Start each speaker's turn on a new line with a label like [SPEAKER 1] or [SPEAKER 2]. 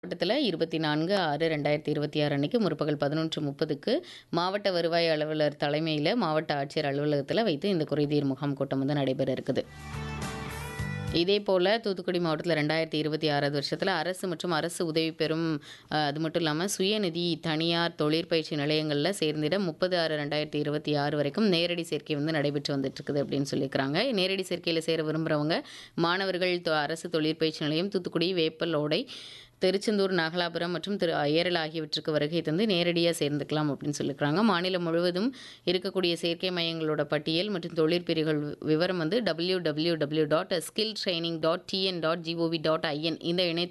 [SPEAKER 1] மாவட்டத்தில் இருபத்தி நான்கு ஆறு ரெண்டாயிரத்தி இருபத்தி ஆறு அன்னைக்கு முற்பகல் பதினொன்று முப்பதுக்கு மாவட்ட வருவாய் அலுவலர் தலைமையில் மாவட்ட ஆட்சியர் அலுவலகத்தில் வைத்து இந்த குறைதீர் முகாம் கூட்டம் வந்து நடைபெற இருக்குது இதே போல் தூத்துக்குடி மாவட்டத்தில் ரெண்டாயிரத்தி இருபத்தி ஆறாவது வருஷத்தில் அரசு மற்றும் அரசு உதவி பெறும் அஹ், அது மட்டும் இல்லாமல் சுயநிதி தனியார் தொழிற்பயிற்சி நிலையங்களில் சேர்ந்திட முப்பது ஆறு ரெண்டாயிரத்தி இருபத்தி ஆறு வரைக்கும் நேரடி சேர்க்கை வந்து நடைபெற்று வந்துட்டு இருக்குது அப்படின்னு சொல்லியிருக்கிறாங்க நேரடி சேர்க்கையில் சேர விரும்புகிறவங்க மாணவர்கள் தொ- அரசு தொழிற்பயிற்சி நிலையம் தூத்துக்குடி வேப்பலோடை திருச்செந்தூர் நாகலாபுரம் மற்றும் திரு ஏரல் ஆகியவற்றுக்கு வருகை தந்து நேரடியாக சேர்ந்துக்கலாம் அப்படின்னு சொல்லியிருக்கிறாங்க மாநிலம் முழுவதும் இருக்கக்கூடிய சேர்க்கை மையங்களோட பட்டியல் மற்றும் தொழிற்பிரிவுகள் வி- விவரம் வந்து W W W dot skill training dot TN dot GOV dot IN இந்த இணைய